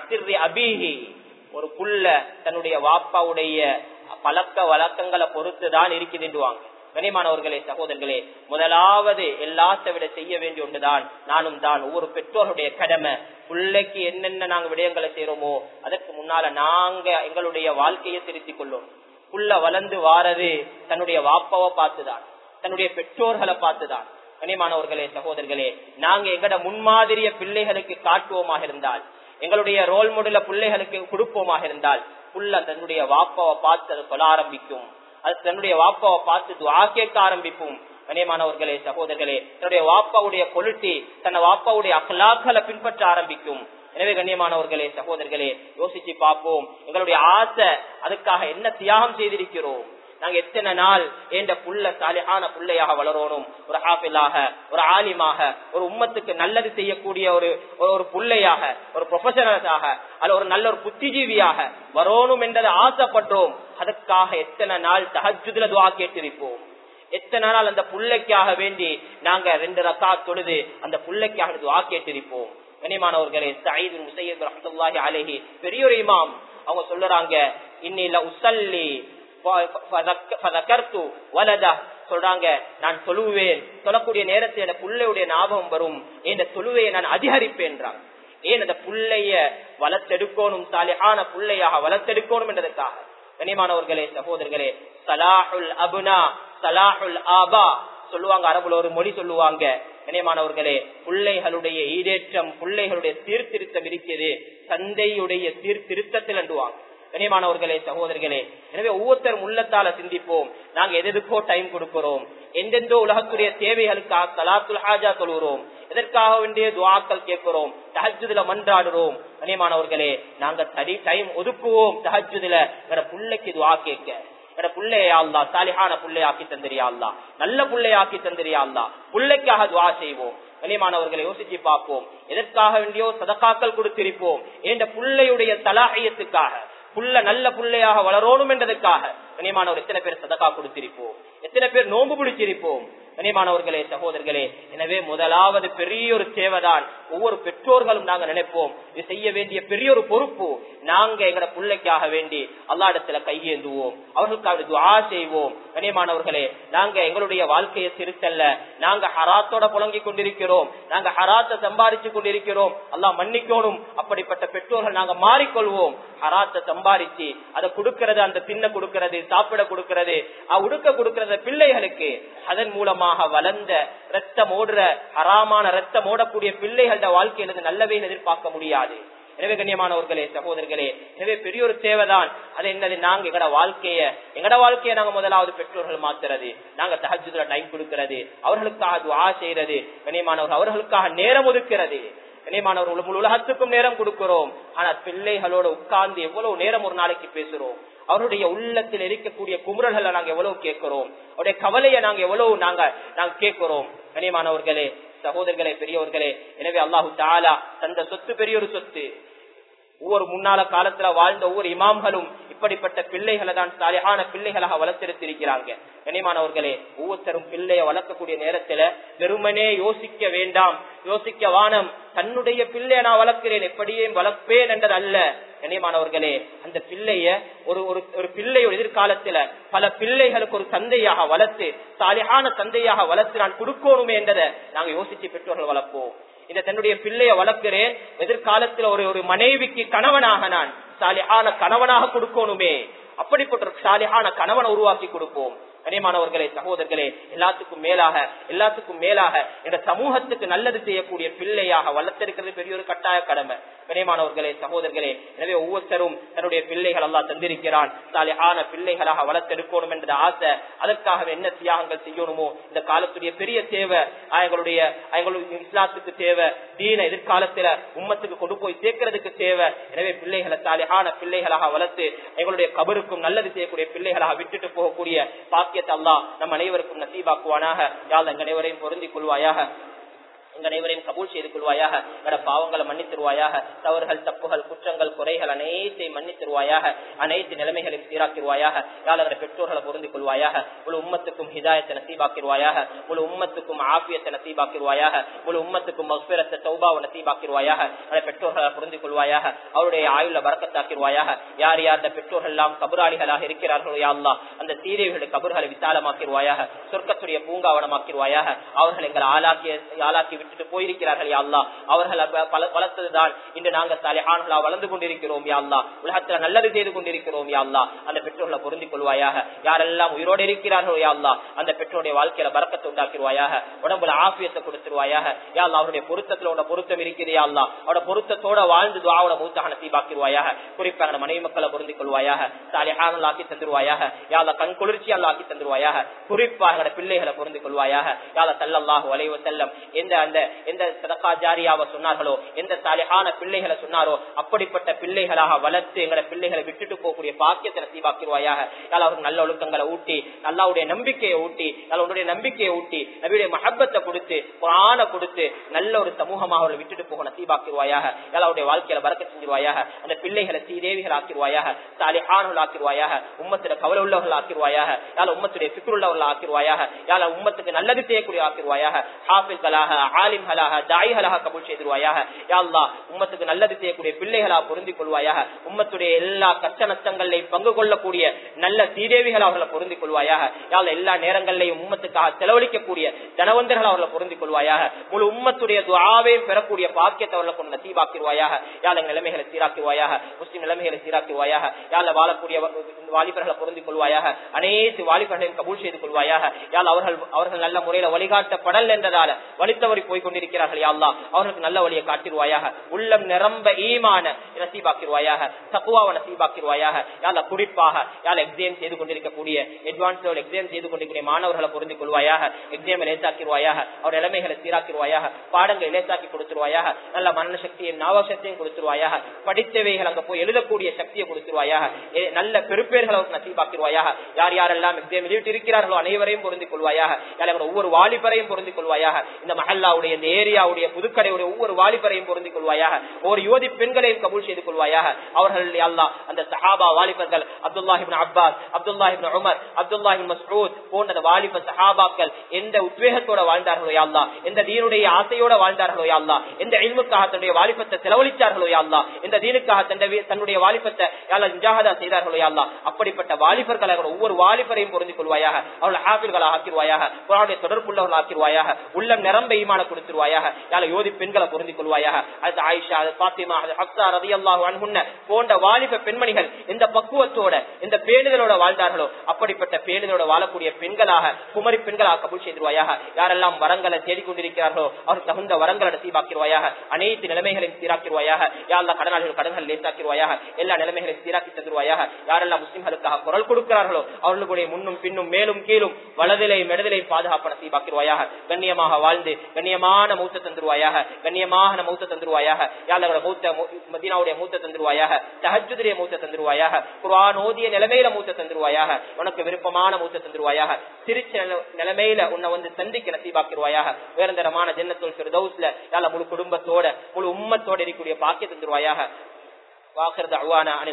அபிஹி ஒரு புள்ள தன்னுடைய வாப்பாவுடைய பழக்க வழக்கங்களை பொறுத்து தான் இருக்குதுவாங்க கனிமானவர்களே சகோதரர்களே முதலாவது எல்லாத்த விட செய்ய வேண்டிய ஒன்றுதான் நானும் தான் ஒவ்வொரு பெற்றோருடைய கடமை பிள்ளைக்கு என்னென்ன நாங்க விடயங்களை செய்யறோமோ அதற்கு முன்னால நாங்க எங்களுடைய வாழ்க்கையை திருத்திக் கொள்ளும் புள்ள வளர்ந்து வாரது தன்னுடைய வாப்பாவை பார்த்துதான் தன்னுடைய பெற்றோர்களை பார்த்துதான் கனிமானவர்களே சகோதரர்களே நாங்க எங்கட முன்மாதிரிய பிள்ளைகளுக்கு காட்டுவோமாக இருந்தால் எங்களுடைய ரோல் மாடல பிள்ளைகளுக்கு கொடுப்போமாக இருந்தால் புள்ள தன்னுடைய வாப்பாவை பார்த்து அதை சொல்ல ஆரம்பிக்கும் அது தன்னுடைய வாப்பாவை பார்த்து துவா கேட்க ஆரம்பிக்கும் கனியமானவர்களே சகோதரர்களே தன்னுடைய வாப்பாவுடைய கொலுட்டி தன்னை வாப்பாவுடைய அகலாக்களை பின்பற்ற ஆரம்பிக்கும் எனவே கண்ணியமானவர்களே சகோதரர்களே யோசிச்சு பார்ப்போம் எங்களுடைய ஆசை அதுக்காக என்ன தியாகம் செய்திருக்கிறோம் நாங்க எத்தனை நாள் என்ற புள்ள சாலிஹான புள்ளையாக வளரணும் ஒரு ஹாஃபிலாக ஒரு ஆலிமாக ஒரு உம்மத்துக்கு நல்லது செய்யக்கூடிய ஒரு ஒரு புள்ளையாக ஒரு ப்ரொஃபஷனலாக அல்ல ஒரு நல்ல ஒரு புத்திஜீவியாக வரணும் என்றதை ஆசைப்பட்டோம் அதுக்காக எத்தனை நாள் தஹஜுதுல துவா கேட்டிருப்போம் எத்தனை நாள் அந்த புள்ளைக்காக வேண்டி நாங்க ரெண்டு ரக்கா தொழுது அந்த புள்ளைக்காக துவா கேட்டிருப்போம் கனிமானவர்களே சயீது முசையத் ரஹமத்துல்லாஹி அலைஹி பெரிய ஒரு இமாம் அவங்க சொல்லுறாங்க இன்னில உசல்லி சொல்றாங்க நான் தொழுவேன் சொல்லக்கூடிய நேரத்தில் என் புள்ளையுடைய ஞாபகம் வரும் இந்த தொழுவையை நான் அதிகரிப்பேன்றாங்க ஏன் அந்த புள்ளைய வளர்த்தெடுக்கணும் சாலிஹான புள்ளையாக வளர்த்தெடுக்கணும் என்றதுக்காக கனிமானவர்களே சகோதரர்களே சலாஹுல் அபுனா சலாஹுல் ஆபா சொல்லுவாங்க அரபுல ஒரு மொழி சொல்லுவாங்க கனியமானவர்களே பிள்ளைகளுடைய ஈடேற்றம் பிள்ளைகளுடைய சீர்திருத்தம் இருக்கிறது தந்தையுடைய சீர்திருத்தத்தில் அண்டுவாங்க கனியமானவர்களே சகோதரர்களே எனவே ஒவ்வொருத்தரும் உள்ளத்தால சிந்திப்போம் நாங்க எதுக்கோ டைம் கொடுக்கிறோம் எந்தெந்தோ உலகத்துடைய தேவைகளுக்காக சலாத்துல் ஹாஜா சொல்கிறோம் எதற்காக வேண்டிய துவாக்கள் கேட்கிறோம் தஹஜுதுல மன்றாடுறோம் கனியமானவர்களே நாங்க தனி டைம் ஒதுக்குவோம் தஹஜுதுல வேற பிள்ளைக்கு துவா கேட்க என புள்ளையா அல்லா சாலிஹான புள்ளையாக்கி தந்திரியா அல்லா நல்ல புள்ளையாக்கி தந்திரியா அல்லா புள்ளைக்காக துவா செய்வோம் கனிமானவர்களை யோசிச்சு பார்ப்போம் எதற்காக வேண்டியோ சதக்காக்கள் கொடுத்திருப்போம் என்ற புள்ளையுடைய தலாயத்துக்காக புள்ள நல்ல புள்ளையாக வளரணும் என்றதுக்காக கனிமானவர் எத்தனை பேர் சதக்கா கொடுத்திருப்போம் எத்தனை பேர் நோன்பு பிடிச்சிருப்போம் கனிமானவர்களே சகோதரர்களே எனவே முதலாவது பெரிய ஒரு தேவைதான் ஒவ்வொரு பெற்றோர்களும் நாங்க நினைப்போம் இது செய்ய வேண்டிய பெரிய ஒரு பொறுப்பு நாங்க எங்கட பிள்ளைக்காக வேண்டி அல்லாடத்துல கையேந்துவோம் அவர்களுக்காக துவா செய்வோம் கனியமானவர்களே நாங்க எங்களுடைய வாழ்க்கையை திருத்தல்ல நாங்க ஹராத்தோட புழங்கி கொண்டிருக்கிறோம் நாங்க ஹராத்தை சம்பாதிச்சு கொண்டிருக்கிறோம் அல்லாஹ் மன்னிக்கணும் அப்படிப்பட்ட பெற்றோர்கள் நாங்க மாறிக்கொள்வோம் ஹராத்தை சம்பாதிச்சு அதை கொடுக்கறது அந்த தின்ன கொடுக்கறது சாப்பிட கொடுக்கறது உடுக்க கொடுக்கறது பிள்ளைகளுக்கு அதன் மூலமாக வளர்ந்த ரத்தம் ஓடுற ஹராமான ரத்தம் ஓடக்கூடிய பிள்ளைகளோட வாழ்க்கையில நல்லவே எதிர்பார்க்க முடியாது எனவே கண்ணியமானவர்களே சகோதரர்களே எனவே பெரிய ஒரு தேவைதான் அது என்னது நாங்க எங்கட வாழ்க்கைய எங்கட வாழ்க்கைய நாங்க முதலாவது பெற்றோர்கள் மாத்துறது நாங்க தஹஜுல டைம் கொடுக்கிறது அவர்களுக்காக துவா செய்யறது கண்ணியமானவர்கள் அவர்களுக்காக நேரம் ஒதுக்கிறது கண்ணியமானவர்கள் முழு உலகத்துக்கும் நேரம் கொடுக்கிறோம் ஆனா பிள்ளைகளோட உட்கார்ந்து எவ்வளவு நேரம் ஒரு நாளைக்கு பேசுறோம் அவருடைய உள்ளத்தில் இருக்கக்கூடிய குமுறல்களை நாங்க எவ்வளவு கேட்கிறோம் அவருடைய கவலையை நாங்க எவ்வளவு நாங்க நாங்க கேட்கிறோம் கனியமானவர்களே சகோதரர்களே பெரியவர்களே எனவே அல்லாஹு தாலா தந்த சொத்து பெரிய ஒரு சொத்து ஒவ்வொரு முன்னால காலத்துல வாழ்ந்த ஒவ்வொரு இமாம்களும் இப்படிப்பட்ட பிள்ளைகளை தான் சாலிஹான பிள்ளைகளாக வளர்த்தெடுத்திருக்கிறாங்க கனிமானவர்களே ஒவ்வொருத்தரும் பிள்ளைய வளர்க்கக்கூடிய நேரத்துல வெறுமனே யோசிக்க வேண்டாம் யோசிக்க வானம் தன்னுடைய பிள்ளைய நான் வளர்க்கிறேன் எப்படியே வளர்ப்பேன் என்றது அல்ல கனிமானவர்களே அந்த பிள்ளைய ஒரு ஒரு ஒரு பிள்ளை ஒரு எதிர்காலத்துல பல பிள்ளைகளுக்கு ஒரு தந்தையாக வளர்த்து சாலிஹான தந்தையாக வளர்த்து நான் கொடுக்கணுமே என்றதை நாங்க யோசிச்சு பெற்றோர்கள் வளர்ப்போம் இந்த தன்னுடைய பிள்ளைய வளர்க்கிறேன் எதிர்காலத்துல ஒரு ஒரு மனைவிக்கு கணவனாக நான் சாலிஹான கணவனாக கொடுக்கணுமே அப்படிப்பட்ட ஒரு சாலிஹான கணவனை உருவாக்கி கொடுப்போம் கனியமானவர்களே சகோதரர்களே எல்லாத்துக்கும் மேலாக எல்லாத்துக்கும் மேலாக இந்த சமூகத்துக்கு நல்லது செய்யக்கூடிய பிள்ளையாக வளர்த்திருக்கிறது பெரிய ஒரு கட்டாய கடமை கனியமானவர்களே சகோதரர்களே எனவே ஒவ்வொருத்தரும் தன்னுடைய பிள்ளைகள் எல்லாம் தந்திருக்கிறான் சாலிஹான பிள்ளைகளாக வளர்த்தெடுக்கணும் என்ற ஆசை அதற்காக என்ன தியாகங்கள் செய்யணுமோ இந்த காலத்துடைய பெரிய தேவை எங்களுடைய எங்களுடைய இஸ்லாத்துக்கு தேவை தீன எதிர்காலத்துல உம்மத்துக்கு கொண்டு போய் சேர்க்கறதுக்கு தேவை எனவே பிள்ளைகளை சாலிஹான பிள்ளைகளாக வளர்த்து எங்களுடைய கபருக்கும் நல்லது செய்யக்கூடிய பிள்ளைகளாக விட்டுட்டு போகக்கூடிய பாக்கியத்தை அல்லா நம் அனைவருக்கும் நசீபாக்குவானாக யாழ் எங்க அனைவரையும் பொருந்திக் கொள்வாயாக எங்க அனைவரையும் கபூல் செய்து கொள்வாயாக எங்கட பாவங்களை மன்னித்திருவாயாக தவறுகள் தப்புகள் குற்றங்கள் குறைகள் அனைத்தையும் மன்னித்திருவாயாக அனைத்து நிலைமைகளையும் சீராக்கிடுவாயாக யாழ் பெற்றோர்களை பொருந்திக் கொள்வாயாக முழு உம்மத்துக்கும் ஹிதாயத்தை நசீபாக்கிடுவாயாக முழு உம்மத்துக்கும் ஆபியத்தை நசீபாக்கிடுவாயாக முழு உம்மத்துக்கும் மஸ்பிரத்தை சௌபாவை நசீபாக்கிடுவாயாக அந்த பெற்றோர்களை புரிந்து கொள்வாயாக அவருடைய ஆயுள வரக்கத்தாக்கிடுவாயாக யார் யார் அந்த பெற்றோர்கள் எல்லாம் கபுராளிகளாக இருக்கிறார்களோ யாழ்லா அந்த சீரியர்களுடைய கபர்களை விசாலமாக்கிடுவாயாக சொர்க்கத்துடைய பூங்காவனமாக்கிடுவாயாக அவர்கள் எங்களை ஆளாக்கிய ஆளாக்கி விட்டுட்டு போயிருக்கிறார்கள் யாழ்லா அவர்கள் வளர்த்ததுதான் இன்று நாங்கள் சாலிஹான்களா வளர்ந்து கொண்டிருக்கிறோம் யாழ்லா உலகத்துல நல்லது செய்து கொண்டிருக்கிறோம் யாழ்லா அந்த பெற்றோர்களை பொருந்திக் கொள்வாயாக யாரெல்லாம் உயிரோடு இருக்கிறார்களோ யாழ்லா அந்த பெற்றோருடைய வாழ்க்கையில பறக்கத்தை உண்டாக்கிடுவாயாக உடம்புல ஆபியத்தை கொடுத்துருவாயாக யாழ்லா அவருடைய பொருத்தத்துல உட பொருத்தம் இருக்குது யாழ்லா அவரோட பொருத்தத்தோட வாழ்ந்து துவாவோட மூத்தாக நசீபாக்கிடுவாயாக குறிப்பாக மனைவி மக்களை பொருந்திக் கொள்வாயாக சாலிஹான் ஆக்கி தந்துருவாயாக யாழ்லா கண் குளிர்ச்சி ஆக்கி தந்துருவாயாக குறிப்பாக பிள்ளைகளை பொருந்திக் கொள்வாயாக யாழ சல்லல்லாஹு அலைவ செல்லம் எந்த அந்த எந்த சதக்கா ஜாரியாவ சொன்னார்களோ எந்த சாலிஹான பிள்ளைகளை சொன்னாரோ அப்படிப்பட்ட பிள்ளைகளாக வளர்த்து எங்களை பிள்ளைகளை விட்டுட்டு போகக்கூடிய பாக்கியத்தை நசீபாக்கிடுவாயாக யாழ் அவருக்கு நல்ல ஒழுக்கங்களை ஊட்டி நல்லாவுடைய நம்பிக்கையை ஊட்டி நல்ல நம்பிக்கையை ஊட்டி நபியுடைய மஹப்பத்தை கொடுத்து குரான கொடுத்து நல்ல ஒரு சமூகமாக அவர்களை விட்டுட்டு போக நசீபாக்கிடுவாயாக யாழ் அவருடைய வாழ்க்கையில வரக்க செஞ்சிருவாயாக அந்த பிள்ளைகளை சீதேவிகள் ஆக்கிடுவாயாக சாலிஹான்கள் ஆக்கிடுவாயாக உம்மத்துல கவலை உள்ளவர்கள் ஆக்கிடுவாயாக யாழ் உம்மத்துடைய பிக்குள் உள்ளவர்கள் ஆக்கிடுவாயாக யாழ் உம்மத்துக்கு நல்லது செய்யக்கூடிய ஆக்கிடுவாயாக ஹாஃபில்களாக ஆலிம்களாக தாய்களாக கபூல் செய்திருவாயாக யாழ்லா உம்மத்துக்கு நல்லது செய்யக்கூடிய பிள்ளைகளாக பொருந்திக் கொள்வாயாக உம்மத்துடைய எல்லா கஷ்ட நஷ்டங்களையும் பங்கு கொள்ளக்கூடிய நல்ல சீதேவிகள் அவர்களை பொருந்திக் கொள்வாயாக யாழ் எல்லா நேரங்களிலையும் உம்மத்துக்காக செலவழிக்கக்கூடிய தனவந்தர்கள் அவர்களை பொருந்திக் கொள்வாயாக முழு உம்மத்துடைய துவாவையும் பெறக்கூடிய பாக்கியத்தை அவர்களை கொண்டு நசீபாக்கிடுவாயாக யாழ் எங்கள் நிலைமைகளை சீராக்குவாயாக முஸ்லிம் நிலைமைகளை சீராக்குவாயாக யாழ வாழக்கூடிய வாலிபர்களை பொருந்திக் கொள்வாயாக அனைத்து வாலிபர்களையும் கபூல் செய்து கொள்வாயாக யாழ் அவர்கள் அவர்கள் நல்ல முறையில வழிகாட்டப்படல் என்றதால வழித்தவறி போய் கொண்டிருக்கிறார்கள் யாழ்லா அவர்களுக்கு நல்ல வழியை காட்டிடுவாயாக உள்ளம் நிரம்ப ஈமான நசீபாக்கிடுவாயாக தக்குவாவை நசீபாக்கிடுவாயாக யாழ குறிப்பாக யாழ் எக்ஸாம் செய்து கொண்டிருக்கக்கூடிய அட்வான்ஸ் லெவல் எக்ஸாம் செய்து கொண்டிருக்கிற மாணவர்களை பொருந்திக் கொள்வாயாக எக்ஸாம் லேசாக்கிடுவாயாக அவர் நிலைமைகளை சீராக்கிடுவாயாக பாடங்களை லேசாக்கி கொடுத்துருவாயாக நல்ல மரண சக்தியும் ஞாபக சக்தியும் கொடுத்துருவாயாக படித்தவைகள் அங்க போய் எழுதக்கூடிய சக்தியை கொடுத்துருவாயாக நல்ல பெருப்பேர்களை நசீபாக்கிடுவாயாக யார் யாரெல்லாம் எக்ஸாம் எழுதிட்டு இருக்கிறார்களோ அனைவரையும் பொருந்திக் கொள்வாயாக யார் ஒவ்வொரு வாலிபரையும் பொருந்திக் கொள்வாயாக இந்த மஹல்லாவுடைய இந்த ஏரியாவுடைய புதுக்கடையுடைய ஒவ்வொரு வாலிபரையும் பொருந்திக் கொள்வாயாக ஒரு யோதி பெண்களையும் கபூல் செய்து கொள்வாயாக அவர்கள் அல்லா அந்த சஹாபா வாலிபர்கள் அப்துல்லாஹிபின் அப்பாஸ் அப்துல்லாஹிபின் உமர் அப்துல்லாஹின் மஸ்ரூத் போன்ற வாலிப சஹாபாக்கள் எந்த உத்வேகத்தோட வாழ்ந்தார்களோ யாழ்லா எந்த தீனுடைய ஆசையோட வாழ்ந்தார்களோ யாழ்லா எந்த இல்முக்காக தன்னுடைய வாலிபத்தை செலவழித்தார்களோ யாழ்லா எந்த தீனுக்காக தன்னுடைய வாலிபத்தை யாழ்லா ஜாகதா செய்தார்களோ யாழ்லா அப்படிப்பட்ட வாலிபர்களை ஒவ்வொரு வாலிபரையும் பொருந்திக் கொள்வாயாக அவர்கள் ஆப்பிள்களை ஆக்கிடுவாயாக குரானுடைய தொடர்புள்ளவர்கள் ஆக்கிடுவாயாக உள்ளம் நிரம்ப ஈமான கொடுத்துருவாயாக யாழ யோதி பெண்களை பொருந்திக் கொள்வாயாக அது ஆயிஷா அது பாத்திமா அது ஹப்சா ரதி அல்லாஹு அன்ஹுன்ன போன்ற வாலிப பெண்மணிகள் இந்த பக்குவத்தோட இந்த பேணுதலோட வாழ்ந்தார்களோ அப்படிப்பட்ட பேணுதலோட வாழக்கூடிய பெண்களாக குமரி பெண்களாக கபூல் செய்திருவாயாக யாரெல்லாம் வரங்களை தேடிக்கொண்டிருக்கிறார்களோ அவர் தகுந்த வரங்களை நசீபாக்கிடுவாயாக அனைத்து நிலைமைகளையும் சீராக்கிடுவாயாக யாரெல்லாம் கடனாளிகள் கடன்கள் லேசாக்கிடுவாயாக எல்லா நிலைமைகளையும் சீராக்கி தந்துருவாயாக யாரெல்லாம் முஸ்லிம்களுக்காக குரல் கொடுக்கிறார்களோ அவர்களுடைய முன்னும் பின்னும் மேலும் கீழும் வலதிலையும் இடதிலையும் பாதுகாப்பு நசீபாக்கிடுவாயாக கண்ணியமாக வாழ்ந்து கண்ணியமான மூத்த தந்துருவாயாக கண்ணியமான மூத்த தந்துருவாயாக யாரோட மூத்த மதீனாவுடைய மூத்த தந்துருவாயாக தஹஜுடைய மூத்த தந்துருவாயாக குர்ஆன் ஓதிய நிலைமையில மூத்த தந்துருவாயாக உனக்கு விருப்பமான மூத்த தந்துருவாயாக சிரிச்ச நிலைமையில உன்னை வந்து சந்திக்க நசீபாக்கிடுவாயாக உயர்ந்தரமான ஜன்னத்துல் ஃபிர்தௌஸ்ல யால முழு குடும்பத்தோட முழு உம்மத்தோட இருக்கக்கூடிய பாக்கிய தந்துருவாயாக வாக்குறது அவானா